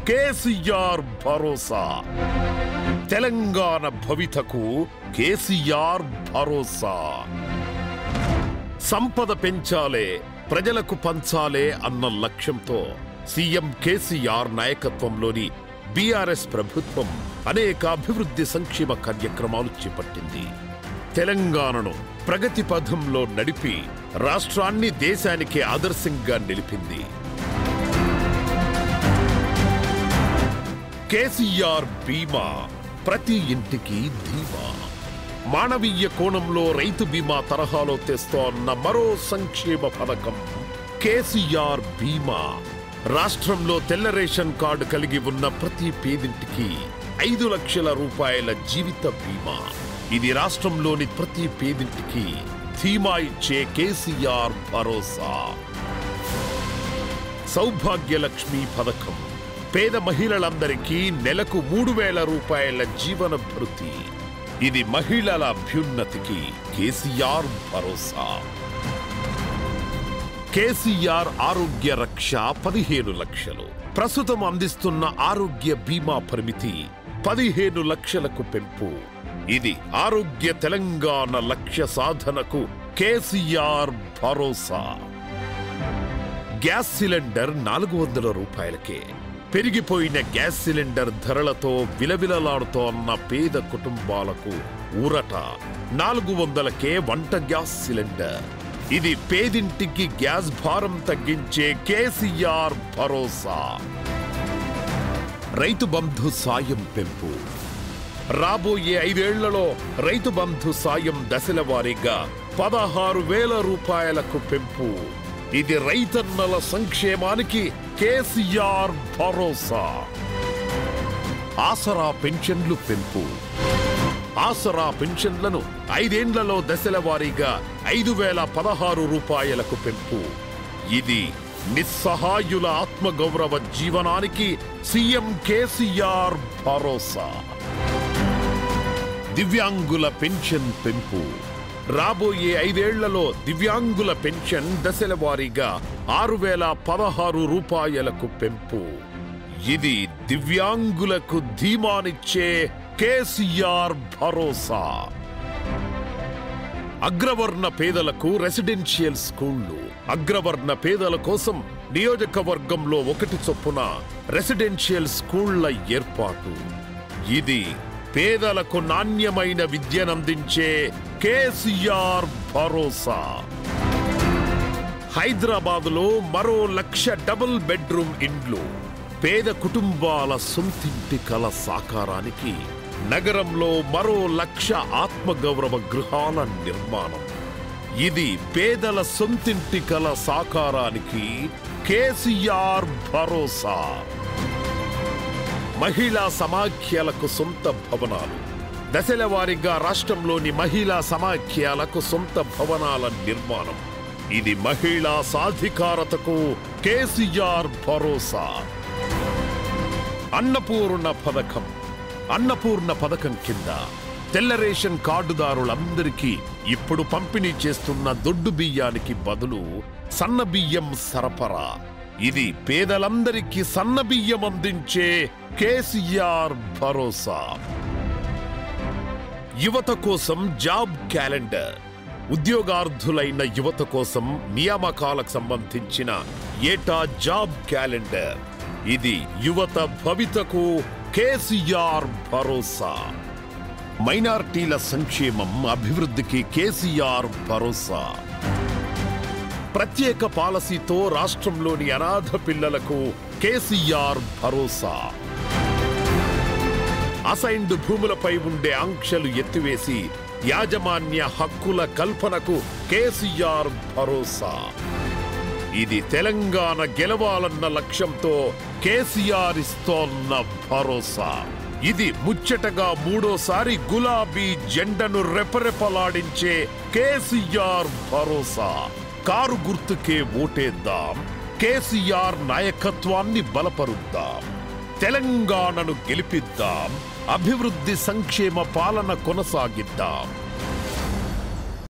కేసీఆర్ భరోసా తెలంగాణ భవితకు కేసీఆర్ భరోసా సంపద పెంచాలే ప్రజలకు పంచాలే అన్న లక్ష్యంతో సీఎం కేసీఆర్ నాయకత్వంలోని బీఆర్ఎస్ ప్రభుత్వం అనేక అభివృద్ధి సంక్షేమ కార్యక్రమాలు చేపట్టింది తెలంగాణను ప్రగతి పథంలో నడిపి రాష్ట్రాన్ని దేశానికి ఆదర్శంగా నిలిపింది కేసీఆర్ బీమా ప్రతి ఇంటికి ధీమా మానవీయ కోణంలో రైతు బీమా తరహాలో తెస్తోన్న మరో సంక్షేమ పథకం కేసీఆర్ బీమా రాష్ట్రంలో తెల్ల రేషన్ కార్డు కలిగి ఉన్న ప్రతి పేదింటికి ఐదు లక్షల రూపాయల జీవిత బీమా ఇది రాష్ట్రంలోని ప్రతి పేదింటికి ధీమా ఇచ్చే కేసీఆర్ భరోసా సౌభాగ్యలక్ష్మి పథకం పేద మహిళలందరికీ నెలకు మూడు వేల రూపాయల జీవన భృతి ఇది మహిళల అభ్యున్నతికి కేసీఆర్ భరోసా కేసీఆర్ ఆరోగ్య రక్ష పదిహేను లక్షలు ప్రస్తుతం అందిస్తున్న ఆరోగ్య బీమా పరిమితి పదిహేను లక్షలకు పెంపు ఇది ఆరోగ్య తెలంగాణ లక్ష్య సాధనకు కేసీఆర్ భరోసా గ్యాస్ సిలిండర్ నాలుగు వందల రూపాయలకే పెరిగిపోయిన గ్యాస్ సిలిండర్ ధరలతో విలవిలలాడుతోన్న పేద కుటుంబాలకు ఊరట నాలుగు వందలకే వంట గ్యాస్ సిలిండర్ ఇది పేదింటికి గ్యాస్ భారం తగ్గించే కేసీఆర్ భరోసా రైతు బంధు సాయం పెంపు రాబోయే ఐదేళ్లలో రైతు బంధు సాయం దశల వారీగా పదహారు వేల రూపాయలకు పెంపు ఇది రైతన్నల సంక్షేమానికి కేసీఆర్ భరోసా ఆసరా పెన్షన్లు పెంపు ఆసరా పెన్షన్లను ఐదేండ్లలో దశల వారీగా ఐదు వేల పదహారు రూపాయలకు పెంపు ఇది నిస్సహాయుల ఆత్మగౌరవ జీవనానికి సీఎం కేసీఆర్ భరోసా దివ్యాంగుల పెన్షన్ పెంపు రాబోయే ఐదేళ్లలో దివ్యాంగుల పెన్షన్ దశల వారీగా ఆరు వేల పదహారు రూపాయలకు పెంపు ఇది దివ్యాంగులకు ధీమానిచ్చే కేసీఆర్ భరోసా అగ్రవర్ణ పేదలకు రెసిడెన్షియల్ స్కూళ్లు అగ్రవర్ణ పేదల కోసం నియోజకవర్గంలో ఒకటి చొప్పున రెసిడెన్షియల్ స్కూళ్ల ఏర్పాటు ఇది పేదలకు నాణ్యమైన విద్యనందించే కేసీఆర్ భరోసా హైదరాబాదులో మరో లక్ష డబుల్ బెడ్రూమ్ ఇండ్లు పేద కుటుంబాల సొంతింటి కల సాకారానికి నగరంలో మరో లక్ష ఆత్మగౌరవ గృహాల నిర్మాణం ఇది పేదల సొంతింటి కల సాకారానికి కేసీఆర్ భరోసా మహిళా సమాఖ్యలకు సొంత భవనాలు దశల వారీగా రాష్ట్రంలోని మహిళా సమాఖ్యలకు సొంత భవనాల నిర్మాణం ఇది మహిళా సాధికారతకు కేసీఆర్ భరోసా అన్నపూర్ణ పథకం అన్నపూర్ణ పథకం కింద తెల్ల రేషన్ కార్డుదారులందరికీ ఇప్పుడు పంపిణీ చేస్తున్న దొడ్డు బియ్యానికి బదులు సన్న బియ్యం సరఫరా ఇది పేదలందరికీ సన్న బియ్యం అందించే కేసీఆర్ భరోసా యువత కోసం జాబ్ క్యాలెండర్ ఉద్యోగార్థులైన యువత కోసం నియామకాలకు సంబంధించిన ఏటా జాబ్ క్యాలెండర్ ఇది యువత భవితకు కేసీఆర్ భరోసా మైనార్టీల సంక్షేమం అభివృద్ధికి కేసీఆర్ భరోసా ప్రత్యేక పాలసీతో రాష్ట్రంలోని అనాథ పిల్లలకు కేసీఆర్ భరోసా అసైన్డ్ భూములపై ఉండే ఆంక్షలు ఎత్తివేసి యాజమాన్య హక్కుల కల్పనకు కేసీఆర్ భరోసా ఇది తెలంగాణ గెలవాలన్న లక్ష్యంతో కేసీఆర్ ఇస్తోన్న భరోసా ఇది ముచ్చటగా మూడోసారి గులాబీ జెండను రెపరెపలాడించే కేసీఆర్ భరోసా కారు గుర్తుకే ఓటేద్దాం కేసీఆర్ నాయకత్వాన్ని బలపరుద్దాం తెలంగాణను గెలిపిద్దాం అభివృద్ధి సంక్షేమ పాలన కొనసాగిద్దాం